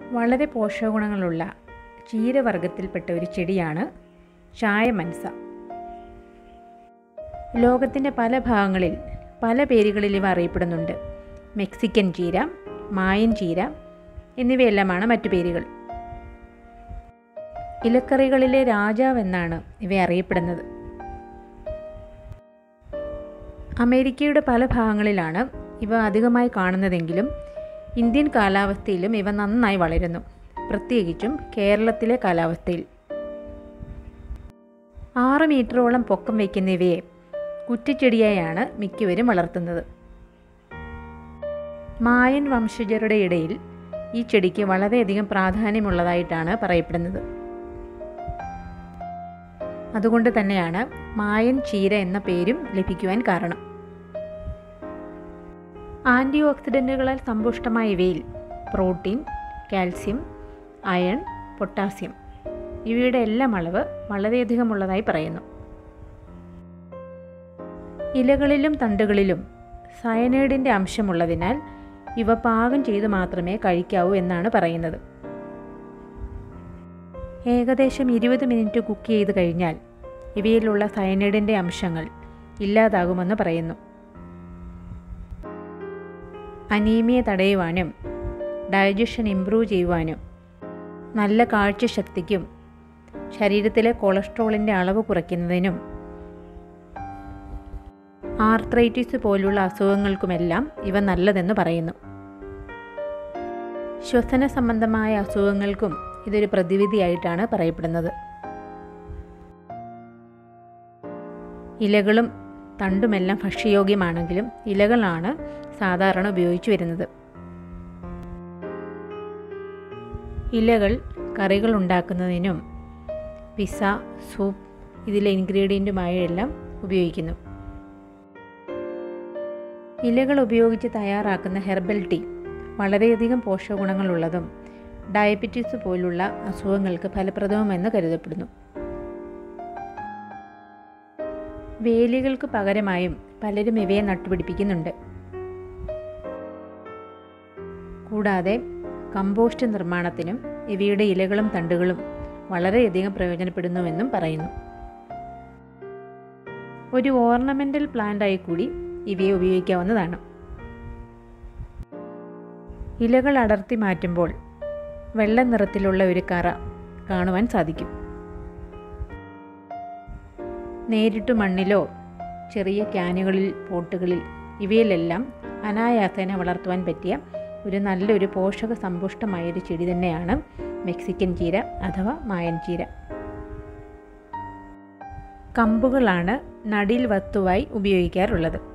വളരെ പോഷകഗുണങ്ങളുള്ള ചീരവർഗത്തിൽപ്പെട്ട ഒരു ചെടിയാണ് ചായമൻസ ലോകത്തിൻ്റെ പല ഭാഗങ്ങളിൽ പല പേരുകളിൽ ഇവ അറിയപ്പെടുന്നുണ്ട് മെക്സിക്കൻ ചീര മായൻ ചീര എന്നിവയെല്ലാമാണ് മറ്റു പേരുകൾ ഇലക്കറികളിലെ രാജാവെന്നാണ് ഇവ അറിയപ്പെടുന്നത് അമേരിക്കയുടെ പല ഭാഗങ്ങളിലാണ് ഇവ അധികമായി കാണുന്നതെങ്കിലും ഇന്ത്യൻ കാലാവസ്ഥയിലും ഇവ നന്നായി വളരുന്നു പ്രത്യേകിച്ചും കേരളത്തിലെ കാലാവസ്ഥയിൽ ആറ് മീറ്ററോളം പൊക്കം വയ്ക്കുന്ന ഇവയെ കുറ്റിച്ചെടിയായാണ് മിക്കവരും വളർത്തുന്നത് മായൻ വംശജരുടെ ഇടയിൽ ഈ ചെടിക്ക് വളരെയധികം പ്രാധാന്യമുള്ളതായിട്ടാണ് പറയപ്പെടുന്നത് അതുകൊണ്ട് തന്നെയാണ് മായൻ ചീര എന്ന പേരും ലഭിക്കുവാൻ കാരണം ആൻറ്റി ഓക്സിഡൻറ്റുകളാൽ സമ്പുഷ്ടമായ ഇവയിൽ പ്രോട്ടീൻ കാൽസ്യം അയൺ പൊട്ടാസ്യം ഇവയുടെ എല്ലാം അളവ് വളരെയധികം ഉള്ളതായി പറയുന്നു ഇലകളിലും തണ്ടുകളിലും സയനൈഡിൻ്റെ അംശമുള്ളതിനാൽ ഇവ പാകം ചെയ്ത് മാത്രമേ കഴിക്കാവൂ എന്നാണ് പറയുന്നത് ഏകദേശം ഇരുപത് മിനിറ്റ് കുക്ക് ചെയ്ത് കഴിഞ്ഞാൽ ഇവയിലുള്ള സയനൈഡിൻ്റെ അംശങ്ങൾ ഇല്ലാതാകുമെന്ന് പറയുന്നു അനീമിയ തടയുവാനും ഡൈജഷൻ ഇംപ്രൂവ് ചെയ്യുവാനും നല്ല കാഴ്ചശക്തിക്കും ശരീരത്തിലെ കൊളസ്ട്രോളിൻ്റെ അളവ് കുറയ്ക്കുന്നതിനും ആർത്രൈറ്റിസ് പോലുള്ള അസുഖങ്ങൾക്കുമെല്ലാം ഇവ നല്ലതെന്ന് പറയുന്നു ശ്വസന സംബന്ധമായ അസുഖങ്ങൾക്കും ഇതൊരു പ്രതിവിധിയായിട്ടാണ് പറയപ്പെടുന്നത് ഇലകളും തണ്ടുമെല്ലാം ഭക്ഷ്യയോഗ്യമാണെങ്കിലും ഇലകളാണ് സാധാരണ ഉപയോഗിച്ചു വരുന്നത് ഇലകൾ കറികൾ ഉണ്ടാക്കുന്നതിനും പിസ്സ സൂപ്പ് ഇതിലെ ഇൻഗ്രീഡിയൻറ്റുമായി എല്ലാം ഉപയോഗിക്കുന്നു ഇലകൾ ഉപയോഗിച്ച് തയ്യാറാക്കുന്ന ഹെർബൽ ടീ വളരെയധികം പോഷകഗുണങ്ങളുള്ളതും ഡയബറ്റീസ് പോലുള്ള അസുഖങ്ങൾക്ക് ഫലപ്രദവുമെന്ന് കരുതപ്പെടുന്നു വേലികൾക്ക് പകരമായും പലരും ഇവയെ നട്ടുപിടിപ്പിക്കുന്നുണ്ട് കൂടാതെ കമ്പോസ്റ്റ് നിർമ്മാണത്തിനും ഇവയുടെ ഇലകളും തണ്ടുകളും വളരെയധികം പ്രയോജനപ്പെടുന്നുവെന്നും പറയുന്നു ഒരു ഓർണമെൻ്റൽ പ്ലാന്റായി കൂടി ഇവയെ ഉപയോഗിക്കാവുന്നതാണ് ഇലകൾ അടർത്തി മാറ്റുമ്പോൾ വെള്ള നിറത്തിലുള്ള ഒരു കറ കാണുവാൻ സാധിക്കും നേരിട്ട് മണ്ണിലോ ചെറിയ ക്യാനുകളിൽ പോട്ടുകളിൽ ഇവയിലെല്ലാം അനായാസേന വളർത്തുവാൻ പറ്റിയ ഒരു നല്ലൊരു പോഷക സമ്പുഷ്ടമായൊരു ചെടി തന്നെയാണ് മെക്സിക്കൻ ചീര അഥവാ മായൻ ചീര കമ്പുകളാണ് നടിൽ വസ്തുവായി ഉപയോഗിക്കാറുള്ളത്